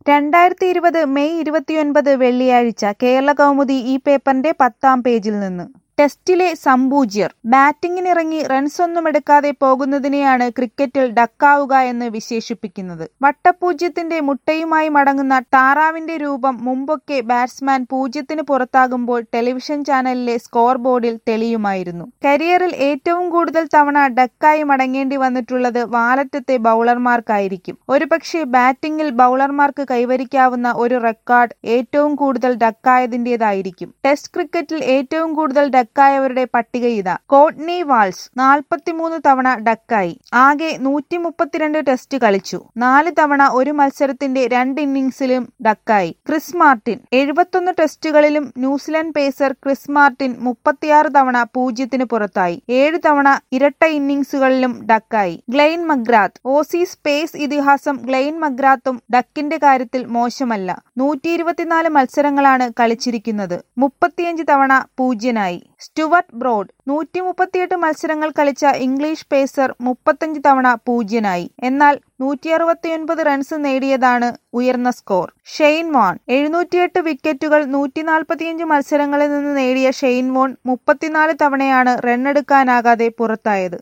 രണ്ടായിരത്തി ഇരുപത് മെയ് ഇരുപത്തിയൊൻപത് വെള്ളിയാഴ്ച കേരള കൗമുദി ഈ പേപ്പറിന്റെ പത്താം പേജിൽ നിന്ന് ടെസ്റ്റിലെ സംപൂജ്യർ ബാറ്റിംഗിനിറങ്ങി റൺസൊന്നുമെടുക്കാതെ പോകുന്നതിനെയാണ് ക്രിക്കറ്റിൽ ഡക്കാവുക എന്ന് വിശേഷിപ്പിക്കുന്നത് വട്ടപൂജ്യത്തിന്റെ മുട്ടയുമായി മടങ്ങുന്ന താറാവിന്റെ രൂപം മുമ്പൊക്കെ ബാറ്റ്സ്മാൻ പൂജ്യത്തിന് പുറത്താകുമ്പോൾ ടെലിവിഷൻ ചാനലിലെ സ്കോർ ബോർഡിൽ തെളിയുമായിരുന്നു കരിയറിൽ ഏറ്റവും കൂടുതൽ തവണ ഡക്കായി മടങ്ങേണ്ടി വന്നിട്ടുള്ളത് വാലറ്റത്തെ ബൗളർമാർക്കായിരിക്കും ഒരുപക്ഷെ ബാറ്റിംഗിൽ ബൗളർമാർക്ക് കൈവരിക്കാവുന്ന ഒരു റെക്കോർഡ് ഏറ്റവും കൂടുതൽ ഡക്കായതിന്റേതായിരിക്കും ടെസ്റ്റ് ക്രിക്കറ്റിൽ ഏറ്റവും കൂടുതൽ ഡക്കായവരുടെ പട്ടിക ഇതാ കോട്നി വാൾസ് നാൽപ്പത്തിമൂന്ന് തവണ ഡക്കായി ആകെ നൂറ്റി മുപ്പത്തിരണ്ട് ടെസ്റ്റ് കളിച്ചു നാല് തവണ ഒരു മത്സരത്തിന്റെ രണ്ട് ഇന്നിംഗ്സിലും ഡക്കായി ക്രിസ് മാർട്ടിൻ എഴുപത്തൊന്ന് ടെസ്റ്റുകളിലും ന്യൂസിലൻഡ് പേസർ ക്രിസ് മാർട്ടിൻ മുപ്പത്തിയാറ് തവണ പൂജ്യത്തിന് പുറത്തായി ഏഴ് തവണ ഇരട്ട ഇന്നിംഗ്സുകളിലും ഡക്കായി ഗ്ലെയിൻ മഗ്രാത്ത് ഓസീസ് പേസ് ഇതിഹാസം ഗ്ലെയിൻ മഗ്രാത്തും ഡക്കിന്റെ കാര്യത്തിൽ മോശമല്ല നൂറ്റി ഇരുപത്തിനാല് മത്സരങ്ങളാണ് കളിച്ചിരിക്കുന്നത് മുപ്പത്തിയഞ്ച് തവണ പൂജ്യനായി സ്റ്റുവർട്ട് ബ്രോഡ് നൂറ്റി മുപ്പത്തിയെട്ട് മത്സരങ്ങൾ കളിച്ച ഇംഗ്ലീഷ് പേസർ മുപ്പത്തഞ്ച് തവണ പൂജ്യനായി എന്നാൽ നൂറ്റി അറുപത്തിയൊൻപത് റൺസ് നേടിയതാണ് ഉയർന്ന സ്കോർ ഷെയ്ൻ വോൺ എഴുന്നൂറ്റിയെട്ട് വിക്കറ്റുകൾ നൂറ്റി നാൽപ്പത്തിയഞ്ച് മത്സരങ്ങളിൽ നിന്ന് നേടിയ ഷെയ്ൻ വോൺ മുപ്പത്തിനാല് തവണയാണ് റണ്ണെടുക്കാനാകാതെ പുറത്തായത്